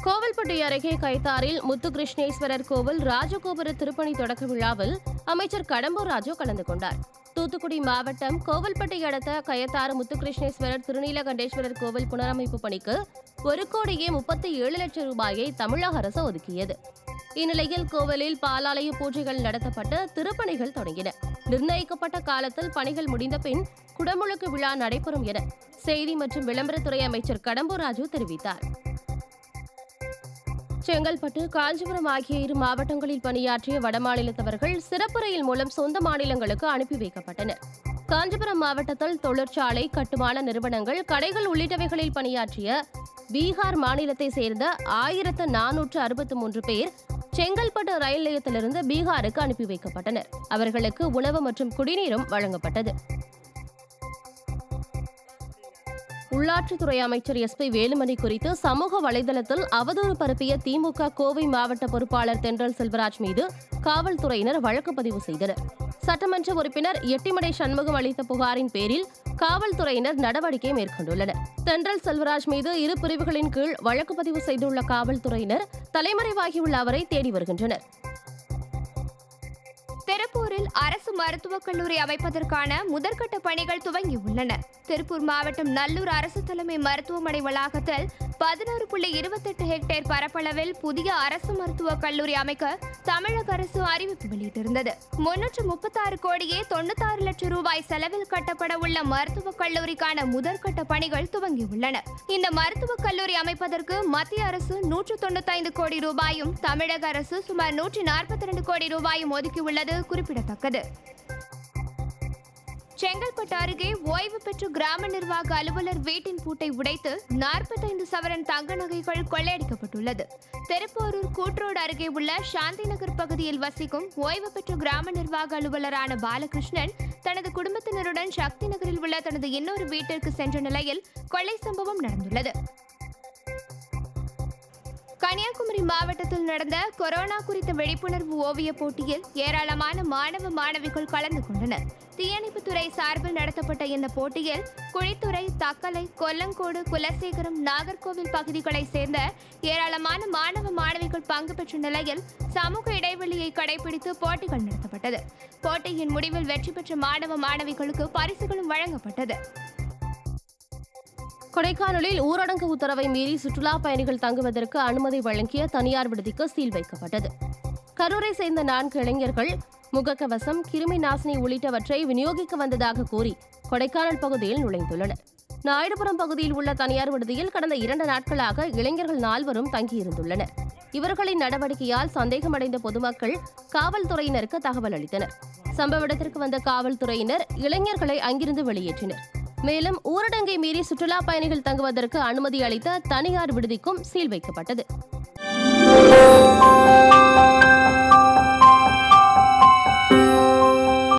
கோவில்பட்டி அருகே கைத்தாரில் முத்துகிருஷ்ணேஸ்வரர் கோவில் ராஜகோபுர திருப்பணி தொடக்க விழாவில் அமைச்சர் கடம்பூர் ராஜு கலந்து கொண்டார் தூத்துக்குடி மாவட்டம் கோவில்பட்டி அடுத்த கயத்தாறு முத்துகிருஷ்ணேஸ்வரர் திருநீலகண்டேஸ்வரர் கோவில் புனரமைப்பு பணிக்கு ஒரு கோடியே முப்பத்தி ஏழு லட்சம் ரூபாயை தமிழக அரசு ஒதுக்கியது இந்நிலையில் கோவிலில் பாலாலய பூஜைகள் நடத்தப்பட்டு திருப்பணிகள் தொடங்கின நிர்ணயிக்கப்பட்ட காலத்தில் பணிகள் முடிந்த பின் குடமுழுக்கு விழா நடைபெறும் என செய்தி மற்றும் விளம்பரத்துறை அமைச்சர் கடம்பூர் ராஜு தெரிவித்தார் செங்கல்பட்டு காஞ்சிபுரம் ஆகிய இரு மாவட்டங்களில் பணியாற்றிய வடமாநிலத்தவர்கள் சிறப்பு ரயில் மூலம் சொந்த மாநிலங்களுக்கு அனுப்பி வைக்கப்பட்டனர் காஞ்சிபுரம் மாவட்டத்தில் தொழிற்சாலை கட்டுமான நிறுவனங்கள் கடைகள் உள்ளிட்டவைகளில் பணியாற்றிய பீகார் மாநிலத்தை சேர்ந்த ஆயிரத்து நானூற்று அறுபத்து மூன்று பேர் செங்கல்பட்டு ரயில் நிலையத்திலிருந்து பீகாருக்கு அனுப்பி வைக்கப்பட்டனர் அவர்களுக்கு உணவு மற்றும் குடிநீரும் வழங்கப்பட்டது உள்ளாட்சித்துறை அமைச்சர் எஸ் பி வேலுமணி குறித்து சமூக வலைதளத்தில் அவதூறு பரப்பிய திமுக கோவை மாவட்ட பொறுப்பாளர் தென்றல் செல்வராஜ் மீது காவல்துறையினர் வழக்கு பதிவு செய்தனர் சட்டமன்ற உறுப்பினர் எட்டிமடை சண்முகம் அளித்த புகாரின் பேரில் காவல்துறையினர் நடவடிக்கை மேற்கொண்டுள்ளனர் தென்றல் செல்வராஜ் மீது இரு பிரிவுகளின் கீழ் வழக்கு பதிவு செய்துள்ள காவல்துறையினர் தலைமறைவாகியுள்ள அவரை தேடி வருகின்றனர் திருப்பூரில் அரசு மருத்துவக் கல்லூரி அமைப்பதற்கான முதற்கட்ட பணிகள் துவங்கியுள்ளன திருப்பூர் மாவட்டம் நல்லூர் அரசு தலைமை மருத்துவமனை வளாகத்தில் பதினோரு புள்ளி இருபத்தெட்டு ஹெக்டேர் பரப்பளவில் புதிய அரசு மருத்துவக் கல்லூரி அமைக்க தமிழக அரசு அறிவிப்பு வெளியிட்டிருந்தது முன்னூற்று முப்பத்தாறு கோடியே தொண்ணூத்தாறு லட்சம் ரூபாய் செலவில் கட்டப்பட உள்ள மருத்துவக் கல்லூரிக்கான முதற்கட்ட பணிகள் துவங்கியுள்ளன இந்த மருத்துவக் கல்லூரி அமைப்பதற்கு மத்திய அரசு நூற்று தொண்ணூத்தைந்து கோடி ரூபாயும் தமிழக அரசு சுமார் நூற்றி நாற்பத்தி ரெண்டு கோடி ரூபாயும் ஒதுக்கியுள்ளது குறிப்பிடத்தக்கது செங்கல்பட்டு அருகே ஓய்வு பெற்ற கிராம நிர்வாக அலுவலர் வீட்டின் பூட்டை உடைத்து நாற்பத்தைந்து சவரன் தங்க நகைகள் கொள்ளையடிக்கப்பட்டுள்ளது திருப்போரூர் கூட்ரோடு அருகே உள்ள சாந்தி நகர் பகுதியில் வசிக்கும் ஓய்வு பெற்ற கிராம நிர்வாக அலுவலரான பாலகிருஷ்ணன் தனது குடும்பத்தினருடன் சக்தி நகரில் உள்ள தனது இன்னொரு வீட்டிற்கு சென்ற நிலையில் கொள்ளை சம்பவம் நடந்துள்ளது கன்னியாகுமரி மாவட்டத்தில் நடந்த கொரோனா குறித்த விழிப்புணர்வு ஓவிய போட்டியில் ஏராளமான மாணவ மாணவிகள் கலந்து கொண்டனர் தீயணைப்புத்துறை சார்பில் நடத்தப்பட்ட இந்த போட்டியில் குழித்துறை தக்கலை கொல்லங்கோடு குலசேகரம் நாகர்கோவில் பகுதிகளைச் சேர்ந்த ஏராளமான மாணவ மாணவிகள் பங்கு பெற்ற நிலையில் சமூக இடைவெளியை கடைபிடித்து போட்டிகள் நடத்தப்பட்டது போட்டியின் முடிவில் வெற்றி பெற்ற மாணவ மாணவிகளுக்கு பரிசுகளும் வழங்கப்பட்டது கொடைக்கானலில் ஊரடங்கு உத்தரவை மீறி சுற்றுலா பயணிகள் தங்குவதற்கு அனுமதி வழங்கிய தனியார் விடுதிக்கு சீல் வைக்கப்பட்டது கரூரை சேர்ந்த நான்கு இளைஞர்கள் முகக்கவசம் கிருமி நாசினி உள்ளிட்டவற்றை விநியோகிக்க வந்ததாக கூறி கொடைக்கானல் பகுதியில் நுழைந்துள்ளனர் நாயுடுபுரம் பகுதியில் உள்ள தனியார் விடுதியில் கடந்த இரண்டு நாட்களாக இளைஞர்கள் நால்வரும் தங்கியிருந்துள்ளனர் இவர்களின் நடவடிக்கையால் சந்தேகமடைந்த பொதுமக்கள் காவல்துறையினருக்கு தகவல் அளித்தனர் சம்பவ இடத்திற்கு வந்த காவல்துறையினர் இளைஞர்களை அங்கிருந்து வெளியேற்றினர் மேலும் ஊரடங்கை மீறி சுற்றுலா பயணிகள் தங்குவதற்கு அனுமதி அளித்த தனியார் விடுதிக்கும் சீல் வைக்கப்பட்டது